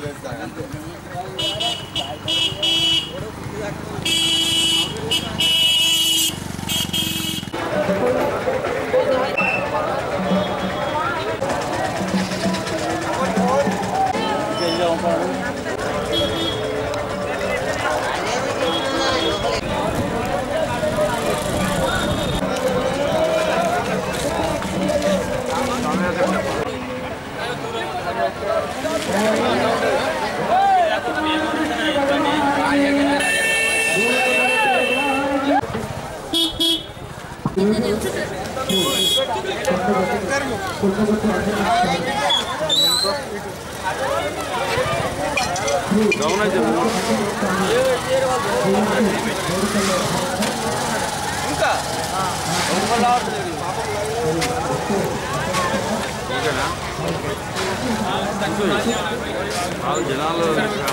జనాలు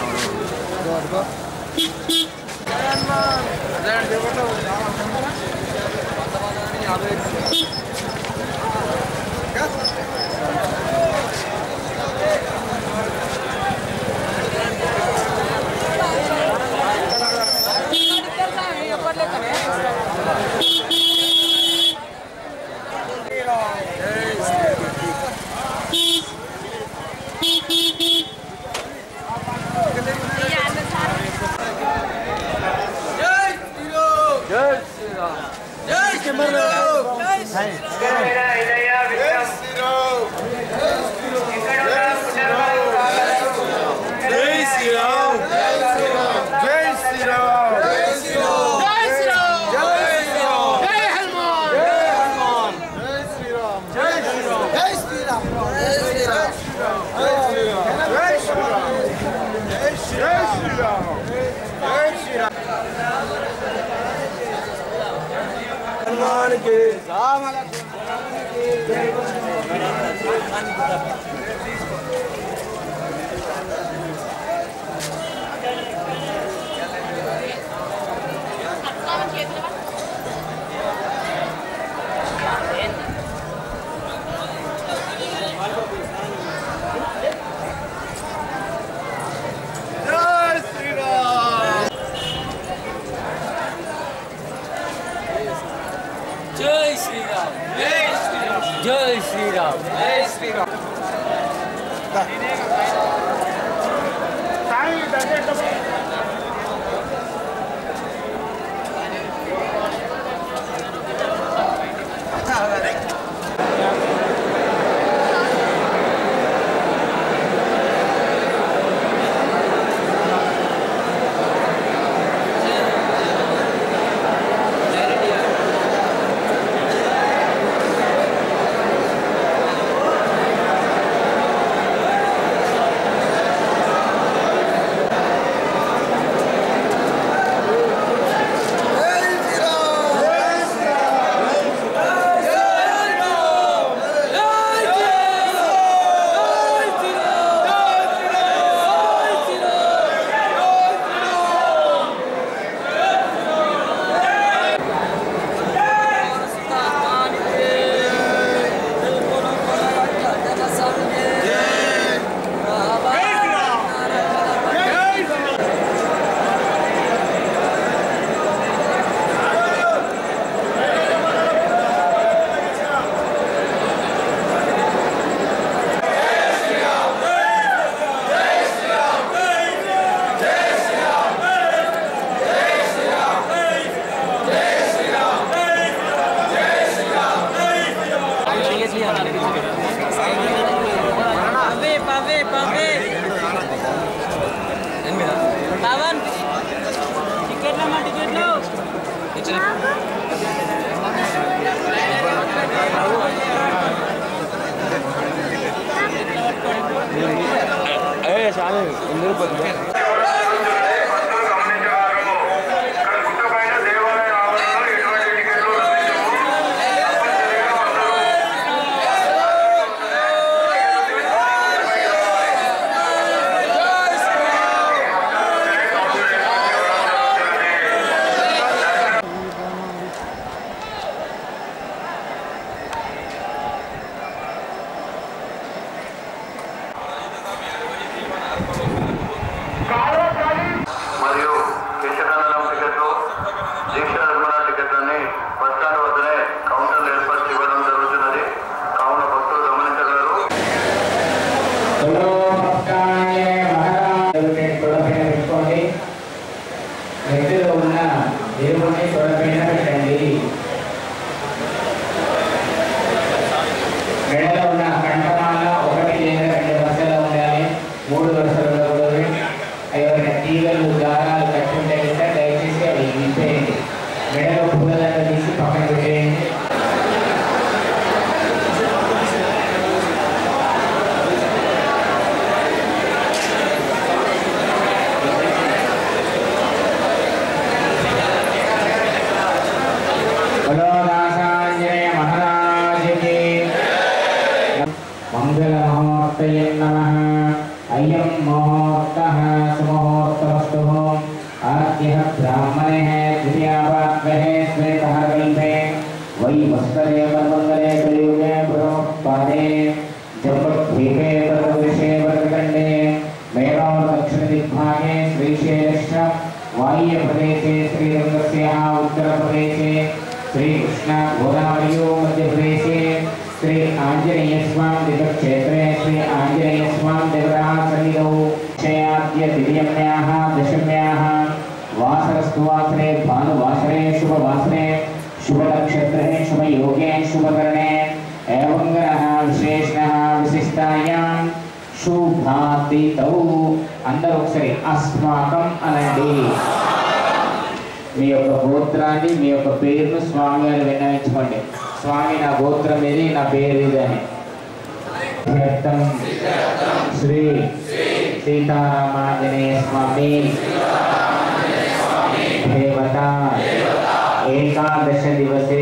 జై శ్రీరామ్ జై శ్రీరామ్ జై శ్రీరామ్ పవే పవే పవే పవన్ టికెట్లు అమ్మా టికెట్లు ఆ ఉండకూడదు ఎవరైనా తీగలు దారాలు కట్టుకుంటే కనుక దయచేసి అవి తీసేయండి మెడలో పూలదండ తీసి పక్కన పెట్టేయండి बोलो दासांजनेय महाराज की मंगल मुहूर्तये नमः अयं मुहूर्तः सुमुहूर्तमस्तु आद्यः ब्राह्मणः द्वितीयावाग्रः श्वेतः कल्पे वै वस्त्रे परमङ्गले कलियुगे ब्रह्मपादे जम्बद्वीपे परमपुरुषे वरदखण्डे मेरोर दक्षिणदिग्भागे श्रीशैलस्य वायव्यप्रदेशे श्रीरङ्गस्याः उत्तरप्रदेशे श्रीकृष्ण गोदावरियो मध्यप्रदेशे श्री आञ्जनेय स्वामी दिव्यक्षेत्रे श्री आञ्जनेय स्वामी देवताः सन्निधौ क्षयाद्य दिव्यम्याः दशम्याः वासरस्तुवासरे भानुवासरे शुभवासरे शुभनक्षत्रे शुभयोगे शुभकरणे एवं ग्रहः विशेषणः विशिष्टायां శుభాతితౌ అందరూ ఒకసారి అస్మాకం అనండి మీ యొక్క గోత్రాన్ని మీ యొక్క పేరును స్వామి గారు విన్నవించుకోండి స్వామి నా గోత్రం ఇది నా పేరు ఇది అని వ్యక్తం శ్రీ సీతారామాంజనేయ స్వామి దేవత ఏకాదశ దివసే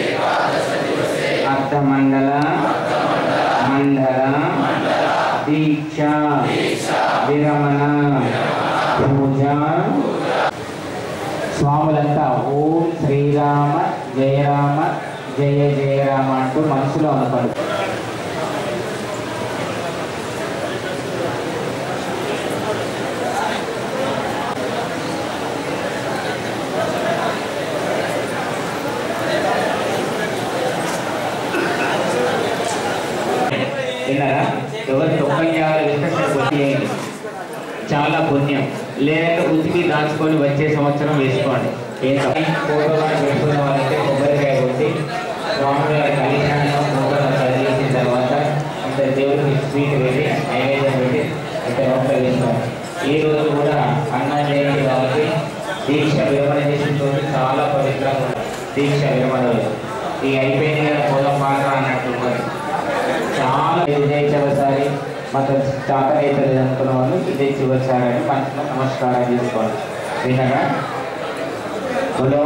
అర్ధమండల మండల దీక్ష విరమణ పూజ స్వాములంతా ఓం శ్రీరామ జయరామ జయ జయరామ అంటూ మనసులో అనుకోండి విన్నారా ఎవరు తొక్కయ్యాలు వేస్తే చాలా పుణ్యం లేదంటే ఉతికి దాచుకొని వచ్చే సంవత్సరం వేసుకోండి ఏం తప్ప ఫోటో కానీ పెట్టుకున్న వాళ్ళైతే కొబ్బరికాయ కొట్టి స్వామివారి కళ్యాణం ఫోటోలో చదివేసిన తర్వాత ఇంత దేవుడికి స్వీట్ పెట్టి నైవేద్యం పెట్టి ఇంత నోట్లో వేసుకోండి ఈ రోజు కూడా అన్నం చేయండి కాబట్టి దీక్ష విరమణ చేసిన రోజు చాలా పవిత్రంగా ఉంటుంది దీక్ష విరమణ రోజు ఈ అయిపోయింది కదా పోదాం పాట అన్నట్టు ఉన్నది. చాలా ఇదే చివరిసారి మాకు చాతనైతే అనుకున్న వాళ్ళు ఇదే చివరిసారి అని మనసులో నమస్కారం చేసుకోవాలి వినగా హలో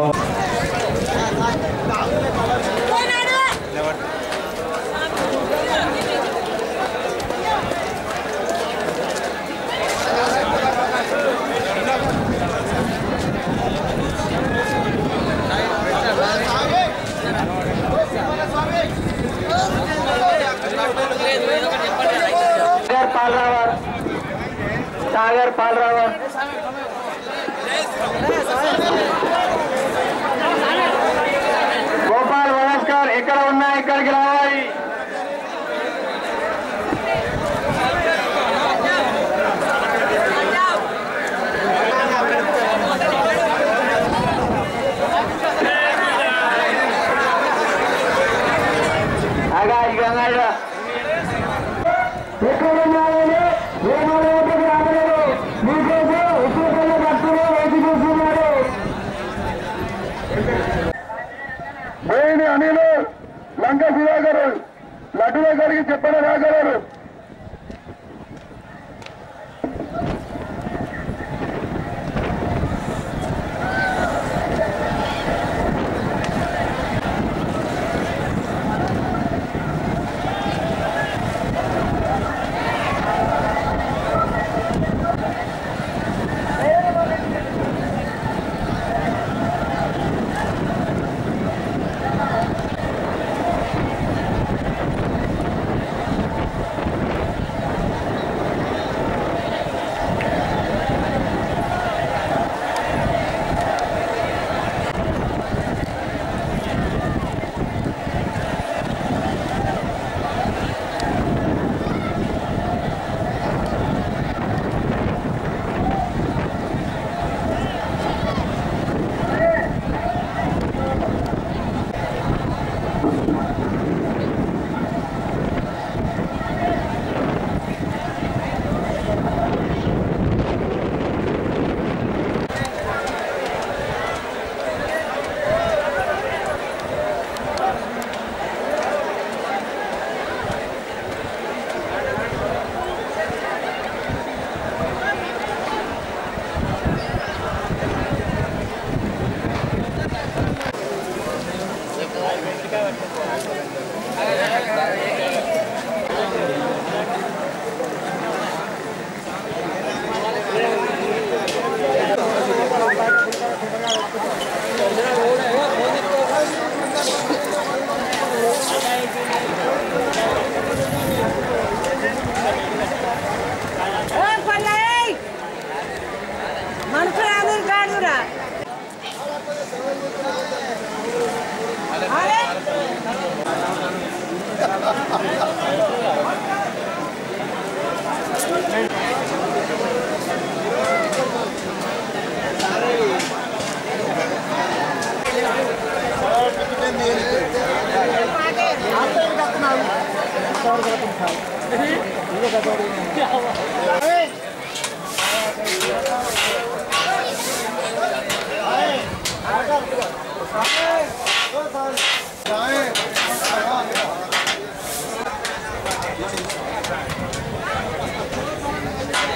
సాగర్ పాలరావర్ సాగర్ పాలరావర్ గోపాల్ నమస్కార్ ఎక్కడ ఉన్నా ఇక్కడికి రావాలి ఆగా ఇక అన్నాడు. ఎక్కడున్నారని నేను లోపలికి రాలేదు మీకోసం ఉత్తరపల్లి భక్తులు వేచి చూస్తున్నారు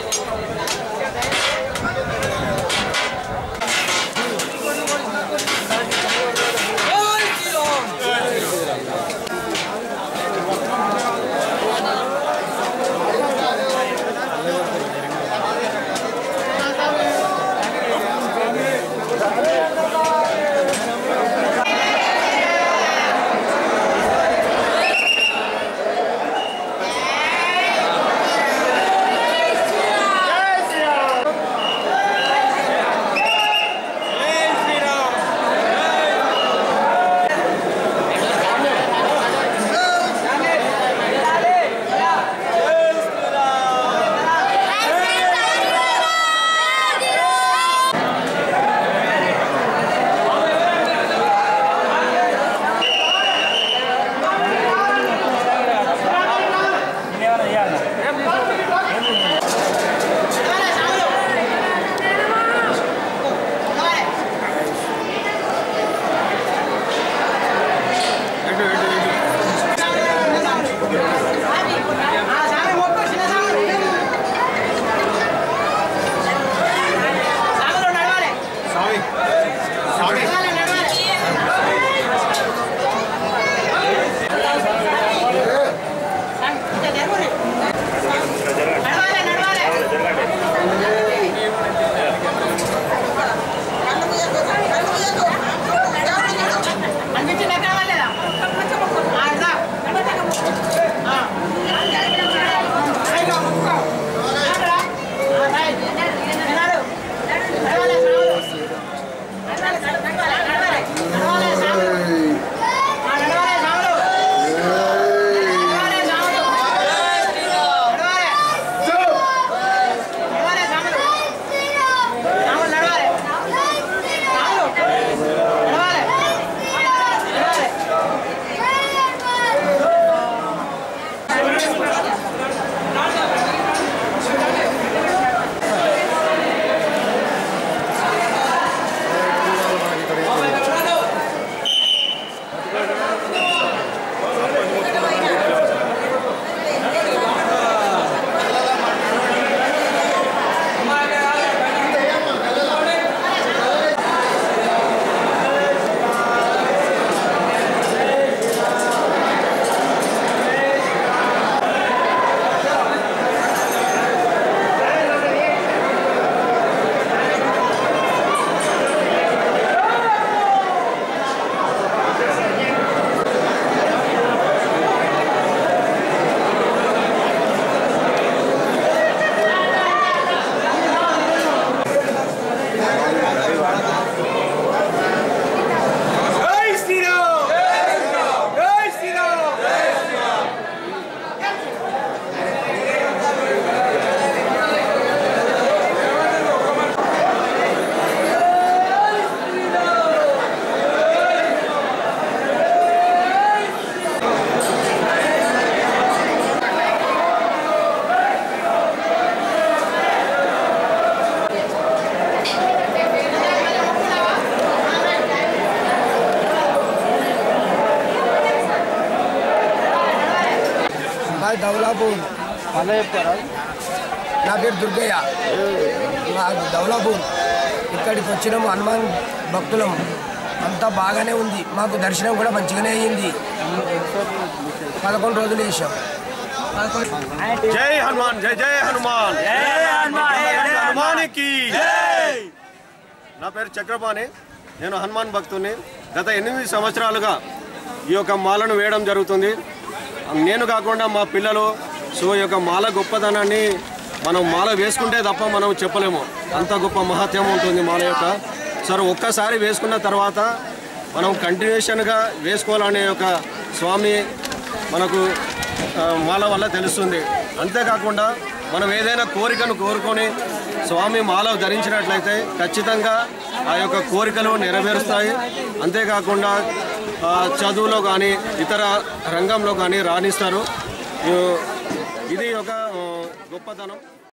మాది దౌలాపూర్ నా పేరు దుర్గయ్య మాది దౌలాపూర్ ఇక్కడికి వచ్చినాము హనుమాన్ భక్తులం అంతా బాగానే ఉంది మాకు దర్శనం కూడా మంచిగానే అయ్యింది పదకొండు రోజులు వేసాం జై హనుమాన్ జై జై హనుమాన్ హనుమానికి నా పేరు చక్రపాణి నేను హనుమాన్ భక్తుని గత ఎనిమిది సంవత్సరాలుగా ఈ యొక్క మాలను వేయడం జరుగుతుంది నేను కాకుండా మా పిల్లలు సో ఈ యొక్క మాల గొప్పదనాన్ని మనం మాల వేసుకుంటే తప్ప మనం చెప్పలేము అంత గొప్ప మహత్యం ఉంటుంది మాల యొక్క సరే ఒక్కసారి వేసుకున్న తర్వాత మనం కంటిన్యూషన్గా వేసుకోవాలనే ఒక స్వామి మనకు ఆ, మాల వల్ల తెలుస్తుంది అంతేకాకుండా మనం ఏదైనా కోరికను కోరుకొని స్వామి మాల ధరించినట్లయితే ఖచ్చితంగా ఆ యొక్క కోరికలు నెరవేరుస్తాయి అంతేకాకుండా ఆ, చదువులో కానీ ఇతర రంగంలో కానీ రాణిస్తారు ఈ- ఇది ఒక ఆ, గొప్పతనం